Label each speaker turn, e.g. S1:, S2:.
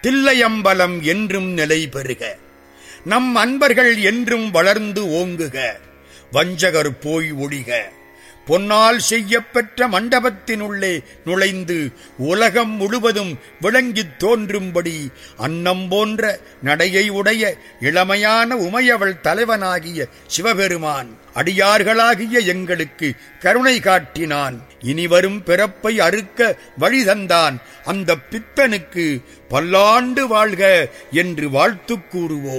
S1: தில்லையம்பலம் என்றும் நிலை பெறுக நம் அன்பர்கள் என்றும் வளர்ந்து ஓங்குக வஞ்சகர் போய் ஒழிக பொன்னால் செய்யப்பெற்ற மண்டபத்தினுள்ளே நுழைந்து உலகம் முழுவதும் விளங்கித் தோன்றும்படி அன்னம் போன்ற நடையை உடைய இளமையான உமையவள் தலைவனாகிய சிவபெருமான் அடியார்களாகிய எங்களுக்கு கருணை காட்டினான் இனிவரும் பிறப்பை அறுக்க வழி தந்தான் அந்த பித்தனுக்கு பல்லாண்டு வாழ்க என்று வாழ்த்துக் கூறுவோம்